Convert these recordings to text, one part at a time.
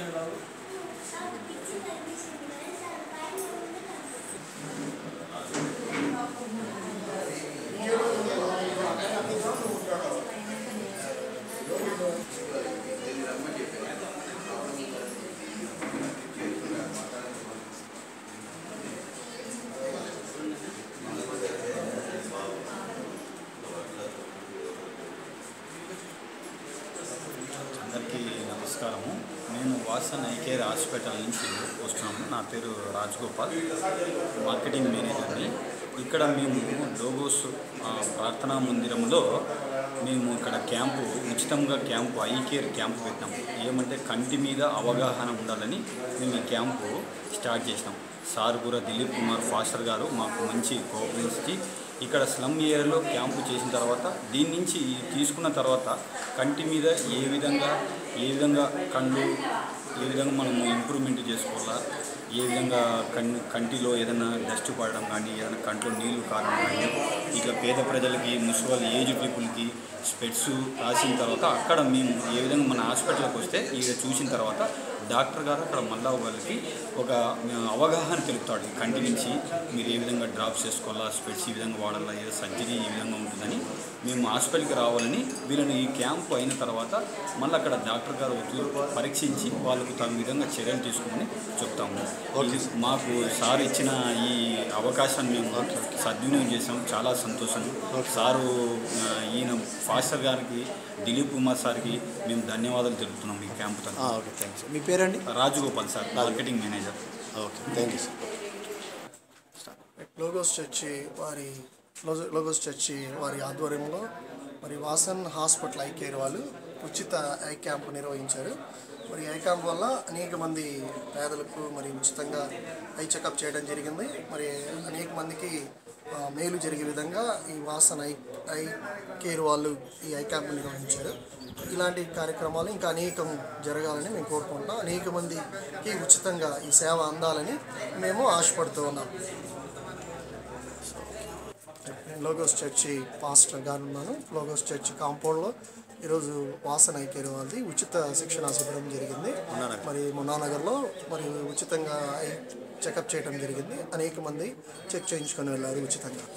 అందరికీ నమస్కారము నేను వాసన్ ఐకేర్ హాస్పిటల్ నుంచి వస్తున్నాము నా పేరు రాజగోపాల్ మార్కెటింగ్ మేనేజర్ని ఇక్కడ మేము లోగోస్ ఆ, ప్రార్థనా మందిరంలో మేము ఇక్కడ క్యాంపు ఉచితంగా క్యాంపు ఐ కేర్ క్యాంపు పెట్టినాం ఏమంటే కంటి మీద అవగాహన ఉండాలని మేము ఈ క్యాంపు స్టార్ట్ చేసినాం సార్ కూడా దిలీప్ కుమార్ ఫాస్టర్ గారు మాకు మంచి కోఆపరేషన్ ఇక్కడ స్లమ్ ఏరియాలో క్యాంపు చేసిన తర్వాత దీని నుంచి తీసుకున్న తర్వాత కంటి మీద ఏ విధంగా ఏ విధంగా కళ్ళు ఏ విధంగా మనము ఇంప్రూవ్మెంట్ చేసుకోవాలా ఏ విధంగా కన్ కంటిలో ఏదైనా డస్ట్ పడడం కానీ ఏదైనా కంట్లో నీళ్లు కారడం కానీ ఇట్లా పేద ప్రజలకి మున్సిపల్ ఏజ్ పీపుల్కి స్పెట్స్ రాసిన తర్వాత అక్కడ మేము ఏ విధంగా మన హాస్పిటల్కి వస్తే ఇక చూసిన తర్వాత డాక్టర్ గారు అక్కడ మళ్ళా వాళ్ళకి ఒక అవగాహన తెలుపుతాడు కంటి నుంచి మీరు ఏ విధంగా డ్రాప్స్ చేసుకోవాలా స్పెట్స్ ఈ విధంగా వాడాలా ఏదో సర్జరీ ఈ విధంగా ఉంటుందని మేము హాస్పిటల్కి రావాలని వీళ్ళని ఈ క్యాంపు అయిన తర్వాత మళ్ళీ అక్కడ డాక్టర్ గారు తూర్పు పరీక్షించి వాళ్ళకు తగు విధంగా చర్యలు తీసుకోమని చెప్తాము ఇది మాకు సార్ ఇచ్చిన ఈ అవకాశాన్ని మేము సద్వినియోగం చేసాం చాలా సంతోషం సారు ఆ, ఈయన ఫాస్టర్ గారికి దిలీప్ కుమార్ సార్కి మేము ధన్యవాదాలు తెలుపుతున్నాం ఈ క్యాంపు తరఫున ఓకే థ్యాంక్స్ మీ పేరండి Rajagopal sir marketing manager okay thank you sir Logos church వారి లోగో- లోగోస్ చర్చి వారి ఆధ్వర్యంలో మరి వాసన్ హాస్పిటల్ ఐ కేర్ వాళ్ళు ఉచిత ఐ క్యాంప్ నిర్వహించారు మరి ఐ క్యాంప్ వల్ల అనేక మంది పేదలకు మరి ఉచితంగా ఐ చెకప్ చేయడం జరిగింది మరి అనేక మందికి ఆ, మేలు జరిగే విధంగా ఈ వాసన్ ఐ ఐ కేర్ వాళ్ళు ఈ ఐ క్యాంప్ నిర్వహించారు ఇలాంటి కార్యక్రమాలు ఇంకా అనేకం జరగాలని మేము కోరుకుంటున్నాం అనేక మందికి ఉచితంగా ఈ సేవ అందాలని మేము ఆశపడుతూ ఉన్నాం నేను లోగోస్ చర్చి పాస్టర్ గారు ఉన్నాను లోగోస్ చర్చి కాంపౌండ్లో ఈరోజు వాసన ఐకేర్ వాళ్ళది ఉచిత శిక్షణ శిబిరం జరిగింది మరి మున్నానగర్లో మరి ఉచితంగా ఐ చెకప్ చేయడం జరిగింది అనేక మంది చెక్ చేయించుకొని వెళ్ళారు ఉచితంగా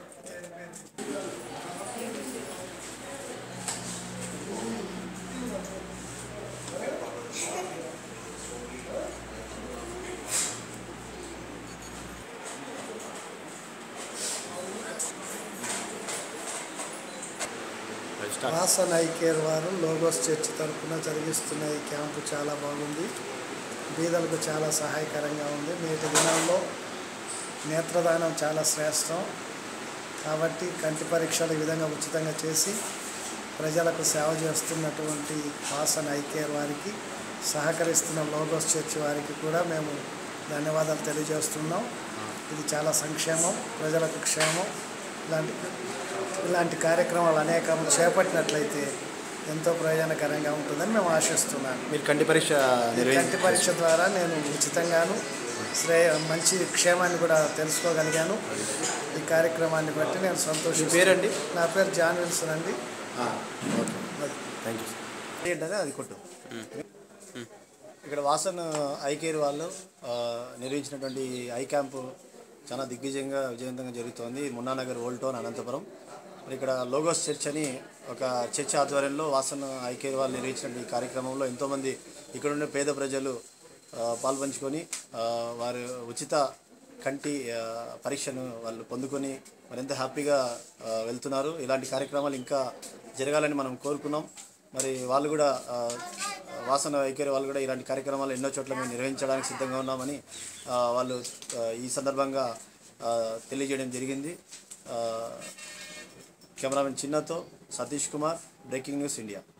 వాసన్ ఐ కేర్ వారు లోగోస్ చర్చ్ తరఫున జరిగిస్తున్న ఈ క్యాంపు చాలా బాగుంది బీదలకు చాలా సహాయకరంగా ఉంది నేటి దినాల్లో నేత్రదానం చాలా శ్రేష్టం కాబట్టి కంటి పరీక్షలు ఈ విధంగా ఉచితంగా చేసి ప్రజలకు సేవ చేస్తున్నటువంటి వాసన్ ఐ కేర్ వారికి సహకరిస్తున్న లోగోస్ చర్చ్ వారికి కూడా మేము ధన్యవాదాలు తెలియజేస్తున్నాం ఇది చాలా సంక్షేమం ప్రజలకు క్షేమం ఇలాంటి ఇలాంటి కార్యక్రమాలు అనేకం చేపట్టినట్లయితే ఎంతో ప్రయోజనకరంగా ఉంటుందని మేము ఆశిస్తున్నాను మీరు కంటి పరీక్ష ఈ కంటి నిర్వహించి పరీక్ష ద్వారా నేను ఉచితంగాను శ్రేయ మంచి క్షేమాన్ని కూడా తెలుసుకోగలిగాను ఈ కార్యక్రమాన్ని బట్టి నేను మీ సంతోషం పేరండి నా పేరు జాన్ విల్సన్ అండి ఓకే థ్యాంక్ యూ ఏంటనే అది కొట్టు ఇక్కడ వాసన్ ఐ కేర్ వాళ్ళు ఆ, నిర్వహించినటువంటి ఐ క్యాంపు చాలా దిగ్విజయంగా విజయవంతంగా జరుగుతోంది మున్నానగర్ ఓల్డ్ టౌన్ అనంతపురం మరి ఇక్కడ లోగోస్ చర్చ్ అని ఒక చర్చ్ ఆధ్వర్యంలో వాసన్ ఐ కేర్ వాళ్ళు నిర్వహించిన ఈ కార్యక్రమంలో ఎంతోమంది ఇక్కడ ఉండే పేద ప్రజలు ఆ, పాల్పంచుకొని ఆ, వారు ఉచిత కంటి ఆ, పరీక్షను వాళ్ళు పొందుకొని మరింత హ్యాపీగా ఆ, వెళ్తున్నారు ఇలాంటి కార్యక్రమాలు ఇంకా జరగాలని మనం కోరుకున్నాం మరి వాళ్ళు కూడా ఆ, వాసన వైఖరి వాళ్ళు కూడా ఇలాంటి కార్యక్రమాలు ఎన్నో చోట్ల మేము నిర్వహించడానికి సిద్ధంగా ఉన్నామని ఆ, వాళ్ళు ఆ, ఈ సందర్భంగా ఆ, తెలియజేయడం జరిగింది ఆ, కెమెరామెన్ చిన్నతో Satish Kumar breaking news India